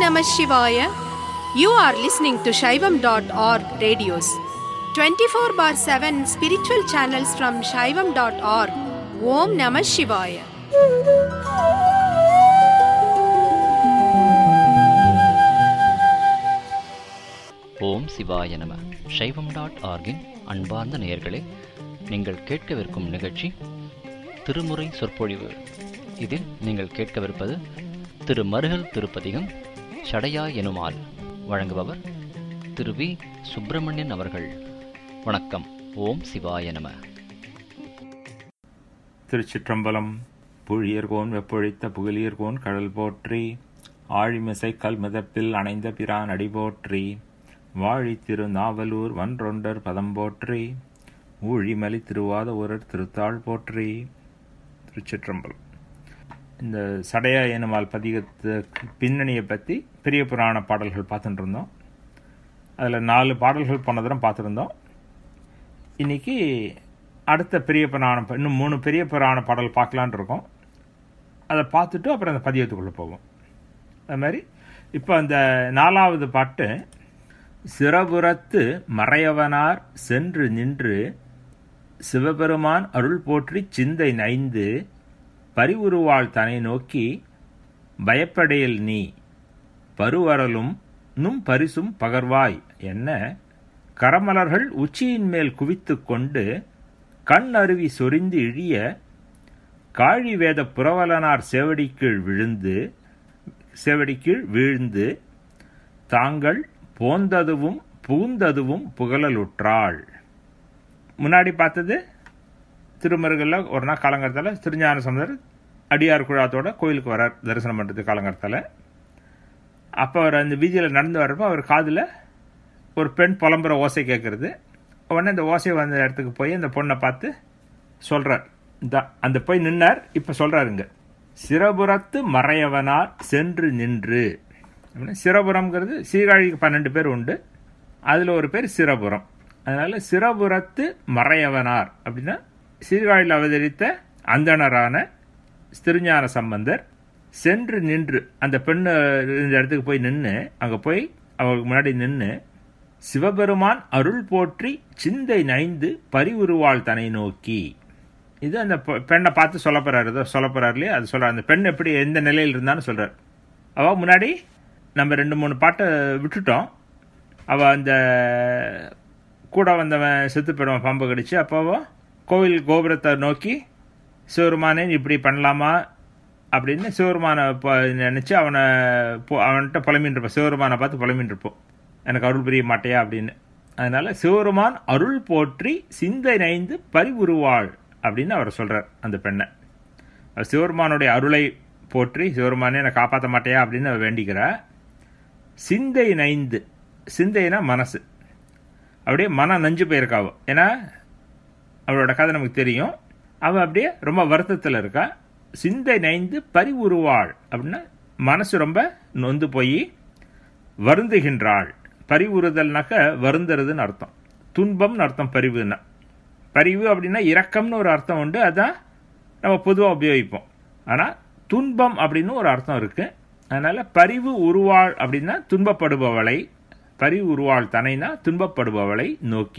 Namah Shivaya. You are listening to Shaivam.org radios. 24 bar 7 spiritual channels from Shaivam.org. Om Namah Shivaya. ஓம் சிவாய நம சைவம் dot ஆர்கின் அன்பார்ந்த நேயர்களே நீங்கள் கேட்கவிருக்கும் நிகழ்ச்சி திருமுறை சொற்பொழிவு இதில் நீங்கள் கேட்கவிருப்பது திரு மருகல் திருப்பதிகம் சடையா எனுமால் வழங்குபவர் திரு வி சுப்பிரமணியன் அவர்கள் வணக்கம் ஓம் சிவாய நம திருச்சிற்றம்பலம் புழியர்கோன் வெப்பொழித்த புகழியர்கோன் கடல் போற்றி ஆழிமிசை கல் மிதப்பில் அணைந்த பிரான் அடி போற்றி வாழி திரு நாவலூர் வன்றொண்டர் பதம் போற்றி ஊழிமலி திருவாத ஊரர் திருத்தாள் போற்றி திருச்சிற்றம்பலம் இந்த சடையா எனுமால் பதிகத்துக்கு பின்னணியை பற்றி பெரிய புராண பாடல்கள் பார்த்துட்டு இருந்தோம் அதில் நாலு பாடல்கள் போன தரம் பார்த்துருந்தோம் இன்னைக்கு அடுத்த பெரிய புராண இன்னும் மூணு பெரிய புராண பாடல் பார்க்கலான் இருக்கோம் அதை பார்த்துட்டு அப்புறம் அந்த பதியத்துக்குள்ளே போவோம் அது மாதிரி இப்போ அந்த நாலாவது பாட்டு சிறபுறத்து மறையவனார் சென்று நின்று சிவபெருமான் அருள் போற்றி சிந்தை நைந்து பரிவுருவாள் தனை நோக்கி பயப்படையில் நீ பருவரலும் நும் பரிசும் பகர்வாய் என்ன கரமலர்கள் உச்சியின் மேல் குவித்து கொண்டு கண் அருவி சொரிந்து இழிய காழி வேத புரவலனார் சேவடிக்கீழ் விழுந்து சேவடிக்கீழ் வீழ்ந்து தாங்கள் போந்ததுவும் புகுந்ததுவும் புகழலுற்றாள் முன்னாடி பார்த்தது திருமருகளில் ஒரு நாள் காலங்கரத்தில் திருஞான சமுதர் அடியார் குழாத்தோட கோயிலுக்கு வரார் தரிசனம் பண்ணுறது காலங்கரத்தில் அப்போ அவர் அந்த வீதியில் நடந்து வர்றப்போ அவர் காதில் ஒரு பெண் புலம்புற ஓசை கேட்குறது உடனே அந்த ஓசை வந்த இடத்துக்கு போய் அந்த பொண்ணை பார்த்து சொல்கிறார் இந்த அந்த போய் நின்னார் இப்போ சொல்கிறாருங்க சிறபுறத்து மறையவனார் சென்று நின்று அப்படின்னா சிறபுரம்ங்கிறது சீர்காழிக்கு பன்னெண்டு பேர் உண்டு அதில் ஒரு பேர் சிறபுரம் அதனால் சிறபுரத்து மறையவனார் அப்படின்னா சீர்காழியில் அவதரித்த அந்தணரான திருஞான சம்பந்தர் சென்று நின்று அந்த பெண்ணு இந்த இடத்துக்கு போய் நின்று அங்கே போய் அவங்களுக்கு முன்னாடி நின்று சிவபெருமான் அருள் போற்றி சிந்தை நைந்து பரிவுருவாள் தனை நோக்கி இது அந்த பெண்ணை பார்த்து சொல்ல போறாரு ஏதோ சொல்ல போறாரு இல்லையா அது சொல்றாரு அந்த பெண் எப்படி எந்த நிலையில் இருந்தான்னு சொல்றாரு அவ முன்னாடி நம்ம ரெண்டு மூணு பாட்டை விட்டுட்டோம் அவ அந்த கூட வந்தவன் செத்து போயிடுவான் பாம்பு கடிச்சு அப்போவோ கோவில் கோபுரத்தை நோக்கி சிவருமானே இப்படி பண்ணலாமா அப்படின்னு சிவருமானை நினச்சி அவனை அவன்கிட்ட புலம்பின்னு இருப்போம் சிவருமானை பார்த்து புலம்பின்னு இருப்போம் எனக்கு அருள் புரிய மாட்டையா அப்படின்னு அதனால சிவருமான் அருள் போற்றி சிந்தை நைந்து பரிவுருவாள் அப்படின்னு அவர் சொல்றார் அந்த பெண்ணை சிவருமானுடைய அருளை போற்றி சிவருமானே என்னை காப்பாற்ற மாட்டையா அப்படின்னு அவர் வேண்டிக்கிறா சிந்தை நைந்து சிந்தைனா மனசு அப்படியே மனம் நஞ்சு போயிருக்காவோ ஏன்னா அவளோட கதை நமக்கு தெரியும் அவள் அப்படியே ரொம்ப வருத்தத்தில் இருக்கா சிந்தை நைந்து பரிவுருவாள் அப்படின்னா மனசு ரொம்ப நொந்து போய் வருந்துகின்றாள் பரிவுறுதல்னாக்க வருந்துறதுன்னு அர்த்தம் துன்பம்னு அர்த்தம் பரிவுன்னா பரிவு அப்படின்னா இரக்கம்னு ஒரு அர்த்தம் உண்டு அதான் நம்ம பொதுவாக உபயோகிப்போம் ஆனால் துன்பம் அப்படின்னு ஒரு அர்த்தம் இருக்கு அதனால பரிவு உருவாள் அப்படின்னா துன்பப்படுபவளை பரிவு உருவாள் தனைனா துன்பப்படுபவளை நோக்கி